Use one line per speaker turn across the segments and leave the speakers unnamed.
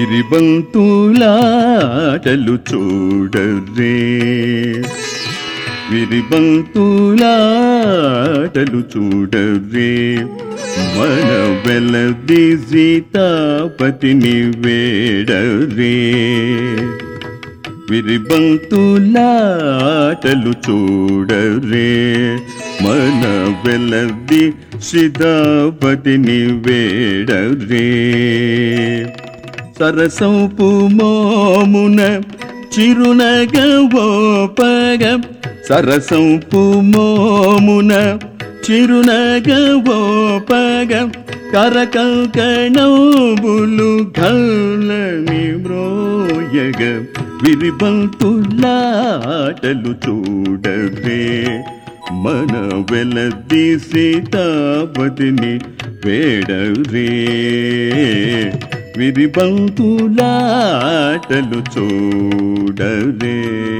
విరిబంతులాటలు చూడరే విరిబంతులాటలు చూడరే మన వెలది సీతాపతిని వేడరే విరిబంతులాటలు చూడరే మన వెలది సీతాపతిని వేడరే సరసంపు మోమున చిరునగవోపగ సరసంపు మోమున చిరునగవోపగ కరకంకణబులు గల్లని మ్రోయగ విరిబంతులాటలు చూడరే మన వెలది సీతాపతిని వేడరే విరిబంతులాటలు చూడరే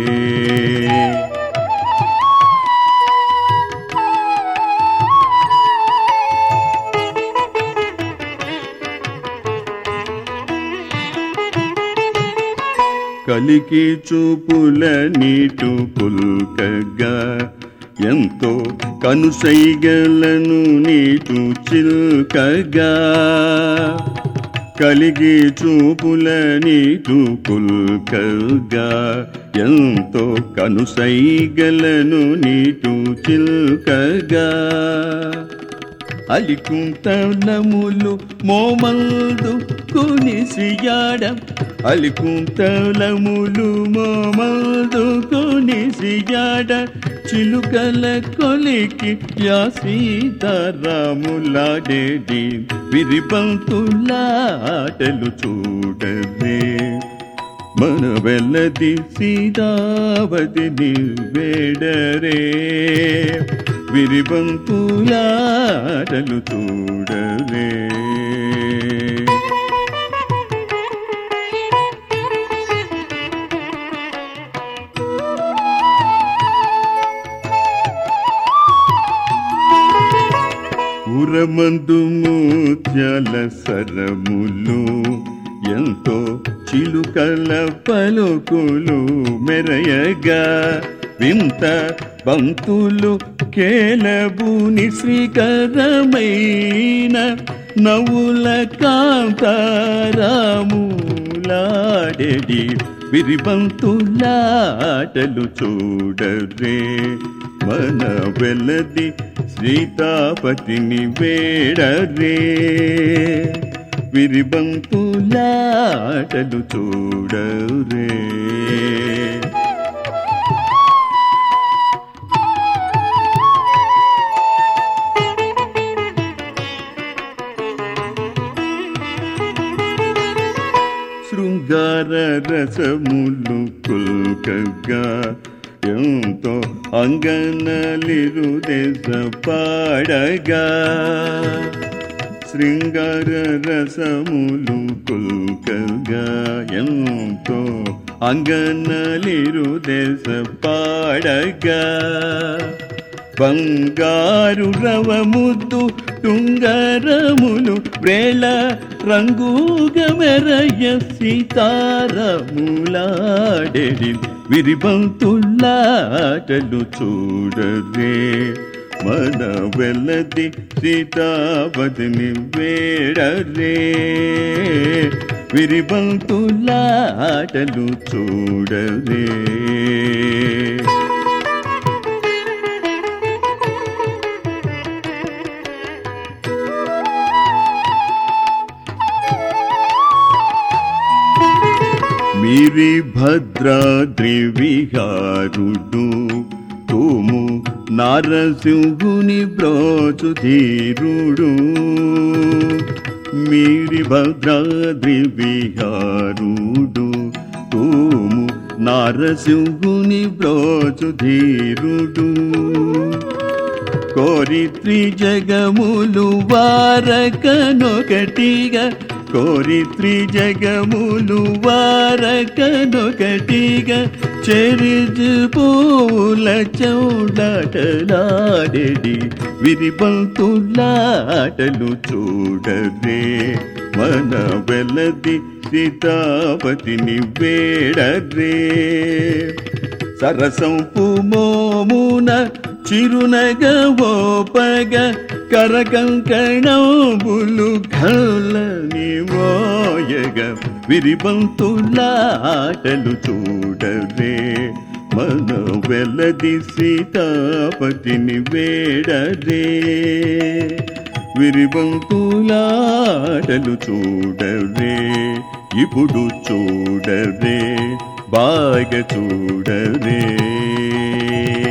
కలికి చూపుల నీటు పుల్కగా ఎంతో కనుసైగలను నీటు చిల్కగా కలిగి చూపుల నీటు పుల్కగా ఎంతో కనుసైగలను నీటు చిల్కగా అలికుంతలములు మోమందు కొనిసియాడ అలికుంతలములు మోమందు కొనిసియాడ చిలుకల కొలికి యా సీతారాములాడేది విరిబంతులాటలు చూడవే మన వెల్లది సీతావతిని వేడరే విరిబంతులాటలు చూడరే ఉరమందు ముత్యాల సరములు ఎంతో చిలుకల పలుకులు మెరయగా వింత బంతులు కేలబూని శ్రీకరమైన నవ్వుల కాంతారాములాడెడి విరిబంతులాటలు చూడరే మన వెలది సీతాపతిని వేడరే విరిబంతులాటలు చూడరే శృంగార రసములు కుల్కగా ఎంతో అంగనలిరు దేశ పాడగా శృంగార రసములు కుల్కగా ఎంతో అంగనలిరు దేశ పాడగా బంగారు రవముద్దు టుంగరములు వేళ రంగుగా మెరయ సీతారములాడెడి విరిబంతులాటలు చూడరే మన వెల్లది సీతావతిని వేడరే విరిబంతులాటలు చూడరే మీరి భద్రాద్రి విహారుడు తోము నారసింహుని బ్రోచు ధీరుడు మీరి భద్రాద్రి విహారుడు తోము నారసింహుని బ్రోచు ధీరుడు కోరి త్రిజగములు వారకనొకటిగా కోరి త్రిజగములు వారకనొకటిగా చెరిజు పూల చౌడాటలాడెడి విరిబంతులాటలు చూడరే మన వెలది సీతాపతిని వేడరే సరసంపు మోమున చిరునగవోపగ కరకంకణంబులు కళ్ళని మోయగ విరిబంతులాటలు చూడరే మన వెలది సీతాపతిని వేడరే విరిబంతులాటలు చూడరే ఇప్పుడు చూడరే బాగా చూడరే